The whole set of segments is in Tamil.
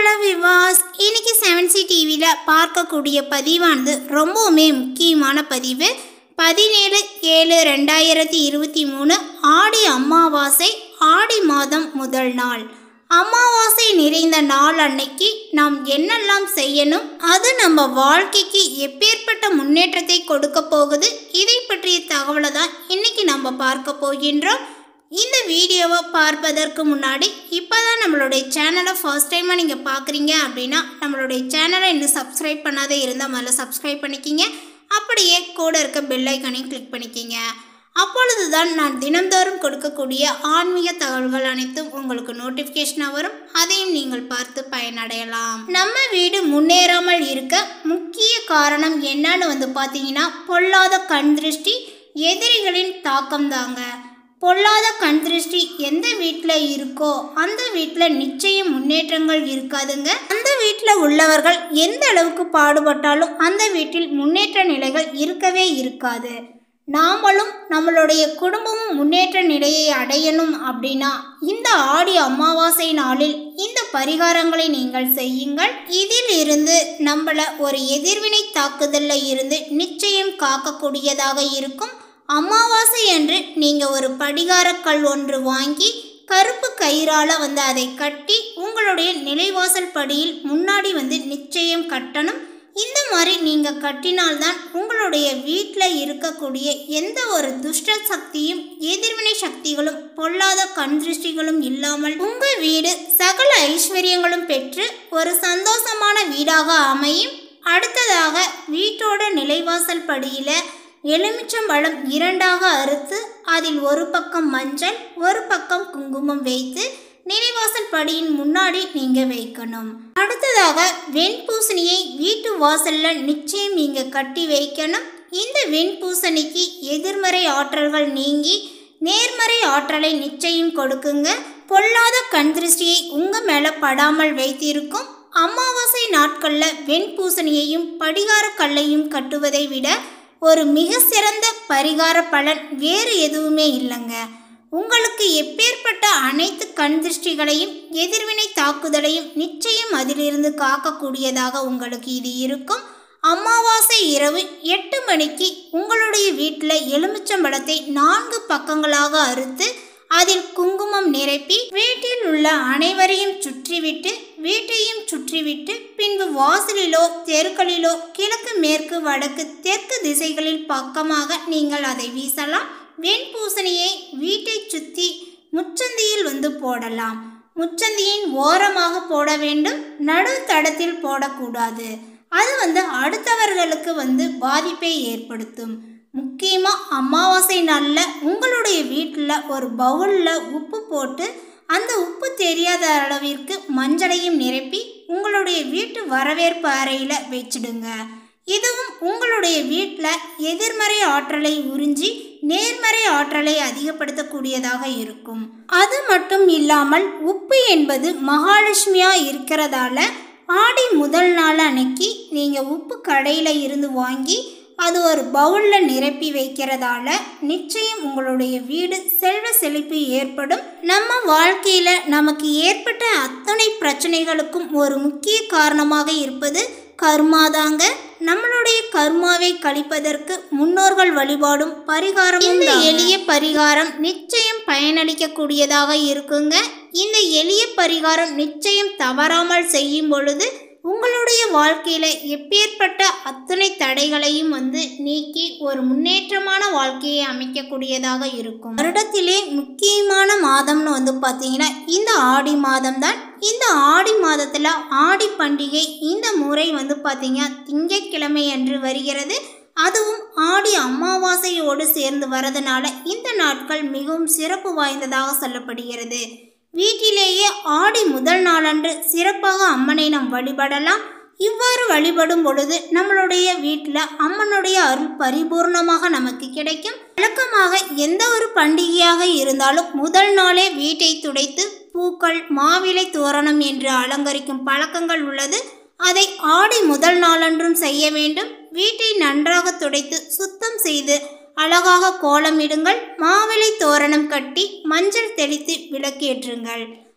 ஹலோ விவாஸ் இன்னைக்கு செவன் சி டிவியில் பார்க்கக்கூடிய பதிவானது ரொம்பவுமே முக்கியமான பதிவு பதினேழு ஏழு ரெண்டாயிரத்தி இருபத்தி மூணு ஆடி அமாவாசை ஆடி மாதம் முதல் நாள் அமாவாசை நிறைந்த நாள் அன்னைக்கு நாம் என்னெல்லாம் செய்யணும் அது நம்ம வாழ்க்கைக்கு எப்பேற்பட்ட முன்னேற்றத்தை கொடுக்க போகுது இதை பற்றிய தகவலை தான் இன்னைக்கு நம்ம பார்க்க போகின்றோம் இந்த வீடியோவை பார்ப்பதற்கு முன்னாடி இப்போ தான் நம்மளுடைய சேனலை ஃபர்ஸ்ட் டைமாக நீங்கள் பார்க்குறீங்க அப்படின்னா நம்மளுடைய சேனலை இன்னும் சப்ஸ்கிரைப் பண்ணாத இருந்தால் முதல்ல சப்ஸ்கிரைப் பண்ணிக்கிங்க அப்படியே கூட இருக்க பெல் ஐக்கானையும் கிளிக் பண்ணிக்கிங்க அப்பொழுது தான் நான் தினந்தோறும் கொடுக்கக்கூடிய ஆன்மீக தகவல்கள் அனைத்தும் உங்களுக்கு நோட்டிஃபிகேஷனாக வரும் அதையும் நீங்கள் பார்த்து பயனடையலாம் நம்ம வீடு முன்னேறாமல் இருக்க முக்கிய காரணம் என்னன்னு வந்து பார்த்தீங்கன்னா பொல்லாத கண் திருஷ்டி எதிரிகளின் தாக்கம் தாங்க பொல்லாத கண் திருஷ்டி எந்த வீட்டில் இருக்கோ அந்த வீட்டில் நிச்சயம் முன்னேற்றங்கள் இருக்காதுங்க அந்த வீட்டில் உள்ளவர்கள் எந்த அளவுக்கு பாடுபட்டாலும் அந்த வீட்டில் முன்னேற்ற நிலைகள் இருக்கவே இருக்காது நாமளும் நம்மளுடைய குடும்பமும் முன்னேற்ற நிலையை அடையணும் அப்படின்னா இந்த ஆடி அமாவாசை நாளில் இந்த பரிகாரங்களை நீங்கள் செய்யுங்கள் இதில் இருந்து நம்மள ஒரு எதிர்வினை தாக்குதலில் இருந்து நிச்சயம் காக்கக்கூடியதாக இருக்கும் அமாவாசை அன்று நீங்கள் ஒரு படிகாரக்கல் ஒன்று வாங்கி கருப்பு கயிறால் வந்து அதை கட்டி உங்களுடைய நிலைவாசல் படியில் முன்னாடி வந்து நிச்சயம் கட்டணும் இந்த மாதிரி நீங்கள் கட்டினால்தான் உங்களுடைய வீட்டில் இருக்கக்கூடிய எந்த ஒரு துஷ்ட சக்தியும் எதிர்வினை சக்திகளும் பொல்லாத கண் திருஷ்டிகளும் இல்லாமல் உங்கள் வீடு சகல ஐஸ்வர்யங்களும் பெற்று ஒரு சந்தோஷமான வீடாக அமையும் அடுத்ததாக வீட்டோட நிலைவாசல் படியில் எலுமிச்சம்பழம் இரண்டாக அறுத்து அதில் ஒரு பக்கம் மஞ்சள் ஒரு பக்கம் குங்குமம் வைத்து நிலைவாசல் படியின் முன்னாடி நீங்க வைக்கணும் அடுத்ததாக வெண்பூசணியை வீட்டு வாசல்ல நிச்சயம் நீங்க கட்டி வைக்கணும் இந்த வெண்பூசணிக்கு எதிர்மறை ஆற்றல்கள் நீங்கி நேர்மறை ஆற்றலை நிச்சயம் கொடுக்குங்க பொல்லாத கண் திருஷ்டியை உங்க மேல படாமல் வைத்திருக்கும் அமாவாசை நாட்களில் வெண்பூசணியையும் படிகார கல்லையும் கட்டுவதை விட ஒரு மிக சிறந்த பரிகார பலன் வேறு எதுவுமே இல்லைங்க உங்களுக்கு எப்பேற்பட்ட அனைத்து கண் திருஷ்டிகளையும் எதிர்வினை தாக்குதலையும் நிச்சயம் அதிலிருந்து காக்கக்கூடியதாக உங்களுக்கு இது இருக்கும் அமாவாசை இரவு எட்டு மணிக்கு உங்களுடைய வீட்டில் எலுமிச்சம்பழத்தை நான்கு பக்கங்களாக அறுத்து அதில் குங்குமம் நிரப்பி வீட்டில் உள்ள அனைவரையும் சுற்றிவிட்டு வீட்டையும் சுற்றிவிட்டு பின்பு வாசலிலோ தெருக்களிலோ கிழக்கு மேற்கு வடக்கு தெற்கு திசைகளில் பக்கமாக நீங்கள் அதை வீசலாம் வெண்பூசணியை வீட்டை சுற்றி முச்சந்தியில் வந்து போடலாம் முச்சந்தியின் ஓரமாக போட வேண்டும் நடு தடத்தில் போடக்கூடாது அது வந்து அடுத்தவர்களுக்கு வந்து பாதிப்பை ஏற்படுத்தும் முக்கியமாக அமாவாசை நாளில் உங்களுடைய வீட்டில் ஒரு பவுலில் உப்பு போட்டு அந்த உப்பு தெரியாத அளவிற்கு மஞ்சளையும் நிரப்பி உங்களுடைய வீட்டு வரவேற்பு அறையில் வச்சிடுங்க இதுவும் உங்களுடைய வீட்டில் எதிர்மறை ஆற்றலை உறிஞ்சி நேர்மறை ஆற்றலை அதிகப்படுத்தக்கூடியதாக இருக்கும் அது மட்டும் இல்லாமல் உப்பு என்பது மகாலட்சுமியாக இருக்கிறதால ஆடி முதல் நாள் அன்னைக்கு நீங்கள் உப்பு கடையில் இருந்து வாங்கி அது ஒரு பவுலில் நிரப்பி வைக்கிறதால நிச்சயம் உங்களுடைய வீடு செல்வ செழிப்பு ஏற்படும் நம்ம வாழ்க்கையில் நமக்கு ஏற்பட்ட அத்தனை பிரச்சனைகளுக்கும் ஒரு முக்கிய காரணமாக இருப்பது கர்மாதாங்க நம்மளுடைய கர்மாவை கழிப்பதற்கு முன்னோர்கள் வழிபாடும் பரிகாரமும் இந்த எளிய பரிகாரம் நிச்சயம் பயனளிக்கக்கூடியதாக இருக்குங்க இந்த எளிய பரிகாரம் நிச்சயம் தவறாமல் செய்யும் பொழுது உங்களுடைய வாழ்க்கையில் எப்பேற்பட்ட அத்தனை தடைகளையும் வந்து நீக்கி ஒரு முன்னேற்றமான வாழ்க்கையை அமைக்கக்கூடியதாக இருக்கும் வருடத்திலே முக்கியமான மாதம்னு வந்து பார்த்தீங்கன்னா இந்த ஆடி மாதம் தான் இந்த ஆடி மாதத்தில் ஆடி பண்டிகை இந்த முறை வந்து பார்த்தீங்கன்னா திங்கட்கிழமை அன்று வருகிறது அதுவும் ஆடி அமாவாசையோடு சேர்ந்து வரதுனால இந்த நாட்கள் மிகவும் சிறப்பு வாய்ந்ததாக சொல்லப்படுகிறது வீட்டிலேயே ஆடி முதல் நாளன்று சிறப்பாக அம்மனை நாம் வழிபடலாம் இவ்வாறு வழிபடும் பொழுது நம்மளுடைய வீட்டில் அம்மனுடைய அருள் பரிபூர்ணமாக நமக்கு கிடைக்கும் வழக்கமாக எந்த ஒரு பண்டிகையாக இருந்தாலும் முதல் நாளே வீட்டை துடைத்து பூக்கள் மாவிலை தோரணம் என்று அலங்கரிக்கும் பழக்கங்கள் உள்ளது அதை ஆடி முதல் நாளன்றும் செய்ய வேண்டும் வீட்டை நன்றாக துடைத்து சுத்தம் செய்து அழகாக கோலமிடுங்கள் மாவிலை தோரணம் கட்டி மஞ்சள் தெளித்து விளக்கேற்றுங்கள்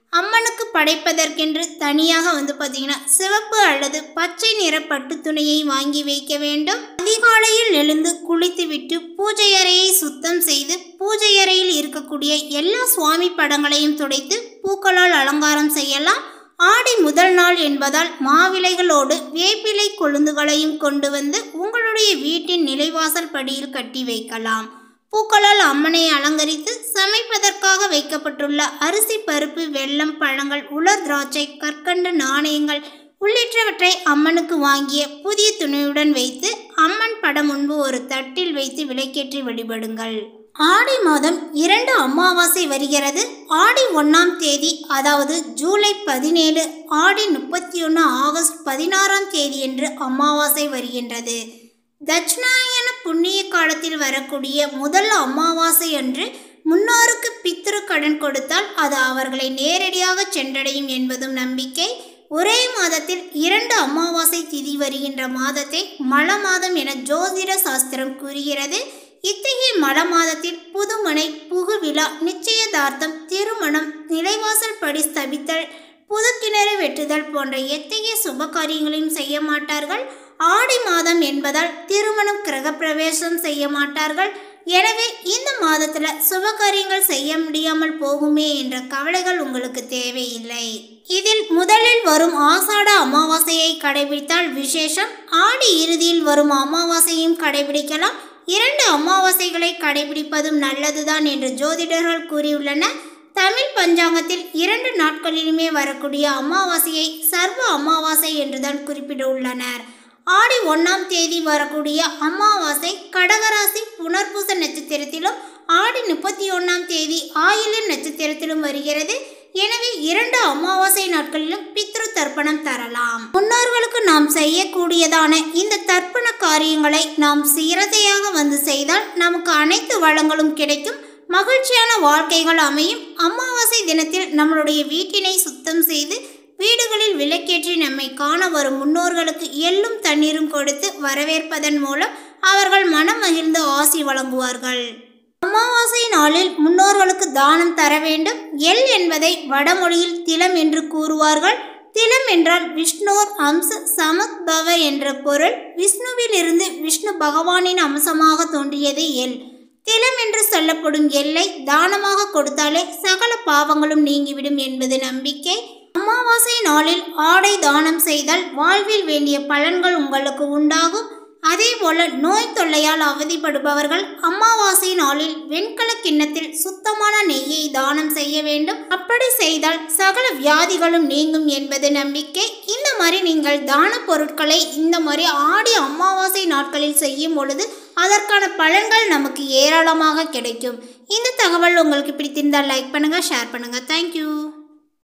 அம்மனுக்கு படைப்பதற்கென்று தனியாக வந்து பார்த்தீங்கன்னா சிவப்பு அல்லது பச்சை நிற பட்டு துணியை வாங்கி வைக்க வேண்டும் அதிகாலையில் எழுந்து குளித்துவிட்டு பூஜை அறையை சுத்தம் செய்து பூஜை அறையில் இருக்கக்கூடிய எல்லா சுவாமி படங்களையும் துடைத்து பூக்களால் அலங்காரம் செய்யலாம் ஆடி முதல் நாள் என்பதால் மாவிலைகளோடு வேப்பிலை கொழுந்துகளையும் கொண்டு வந்து உங்களுடைய வீட்டின் நிலைவாசல் படியில் கட்டி வைக்கலாம் பூக்களால் அம்மனை அலங்கரித்து சமைப்பதற்காக வைக்கப்பட்டுள்ள அரிசி பருப்பு வெல்லம் பழங்கள் உலர் திராட்சை கற்கண்டு நாணயங்கள் உள்ளிட்டவற்றை அம்மனுக்கு வாங்கிய புதிய துணியுடன் வைத்து அம்மன் படம் முன்பு ஒரு தட்டில் வைத்து விளக்கேற்றி வழிபடுங்கள் ஆடி மாதம் இரண்டு அமாவாசை வருகிறது ஆடி ஒன்றாம் தேதி அதாவது ஜூலை பதினேழு ஆடி முப்பத்தி ஒன்று ஆகஸ்ட் பதினாறாம் தேதி என்று அமாவாசை வருகின்றது தட்சிணாயன புண்ணிய காலத்தில் வரக்கூடிய முதல் அமாவாசை அன்று முன்னோருக்கு பித்ரு கடன் கொடுத்தால் அது அவர்களை நேரடியாக சென்றடையும் என்பதும் நம்பிக்கை ஒரே மாதத்தில் இரண்டு அமாவாசை திதி வருகின்ற மாதத்தை மழ மாதம் என ஜோதிட சாஸ்திரம் கூறுகிறது இத்தகைய மழ மாதத்தில் புதுமனை புகுவிழா நிச்சயதார்த்தம் திருமணம் நிலைவாசல் படி ஸ்தபித்தல் புது கிணறு வெட்டுதல் போன்ற எத்தகைய சுப காரியங்களையும் செய்ய மாட்டார்கள் ஆடி மாதம் என்பதால் திருமணம் கிரகப்பிரவேசம் செய்ய மாட்டார்கள் எனவே இந்த மாதத்துல சுப காரியங்கள் செய்ய முடியாமல் போகுமே என்ற கவலைகள் உங்களுக்கு தேவையில்லை இதில் முதலில் வரும் ஆசாட அமாவாசையை கடைபிடித்தால் விசேஷம் ஆடி இறுதியில் வரும் அமாவாசையும் கடைபிடிக்கலாம் இரண்டு அமாவாசைகளை கடைபிடிப்பதும் நல்லதுதான் என்று ஜோதிடர்கள் கூறியுள்ளனர் தமிழ் பஞ்சாங்கத்தில் இரண்டு நாட்களிலுமே வரக்கூடிய அமாவாசையை சர்வ அமாவாசை என்றுதான் குறிப்பிட்டுள்ளனர் ஆடி ஒன்றாம் தேதி வரக்கூடிய அமாவாசை கடகராசி புனர்பூச நட்சத்திரத்திலும் ஆடி முப்பத்தி ஒன்றாம் தேதி ஆயிலம் நட்சத்திரத்திலும் வருகிறது எனவே இரண்டு அமாவாசை நாட்களிலும் பித்ரு தர்ப்பணம் தரலாம் முன்னோர்களுக்கு நாம் செய்யக்கூடியதான இந்த தர்ப்பண காரியங்களை நாம் சிரதையாக வந்து செய்தால் நமக்கு அனைத்து வளங்களும் கிடைக்கும் மகிழ்ச்சியான வாழ்க்கைகள் அமையும் அமாவாசை தினத்தில் நம்மளுடைய வீட்டினை சுத்தம் செய்து வீடுகளில் விளக்கேற்றி நம்மை காண வரும் முன்னோர்களுக்கு எள்ளும் தண்ணீரும் கொடுத்து வரவேற்பதன் மூலம் அவர்கள் மனம் மகிழ்ந்து ஆசி வழங்குவார்கள் அமாவாசை நாளில் முன்னோர்களுக்கு தானம் தர வேண்டும் எல் என்பதை வடமொழியில் திலம் என்று கூறுவார்கள் திலம் என்றால் விஷ்ணோர் அம்ச சமத்பவ என்ற பொருள் விஷ்ணுவிலிருந்து விஷ்ணு பகவானின் அம்சமாக தோன்றியது எல் திலம் என்று சொல்லப்படும் எல்லை தானமாக கொடுத்தாலே சகல பாவங்களும் நீங்கிவிடும் என்பது நம்பிக்கை அமாவாசை நாளில் ஆடை தானம் செய்தால் வாழ்வில் வேண்டிய பலன்கள் உங்களுக்கு உண்டாகும் அதே போல நோய் தொல்லையால் அவதிப்படுபவர்கள் அமாவாசை நாளில் வெண்கல கிண்ணத்தில் சுத்தமான நெய்யை தானம் செய்ய வேண்டும் அப்படி செய்தால் சகல வியாதிகளும் நீங்கும் என்பது நம்பிக்கை இந்த மாதிரி நீங்கள் தான பொருட்களை இந்த மாதிரி ஆடி அமாவாசை நாட்களில் செய்யும் பொழுது அதற்கான பலன்கள் நமக்கு ஏராளமாக கிடைக்கும் இந்த தகவல் உங்களுக்கு பிடித்திருந்தால் லைக் பண்ணுங்கள் ஷேர் பண்ணுங்கள் தேங்க்யூ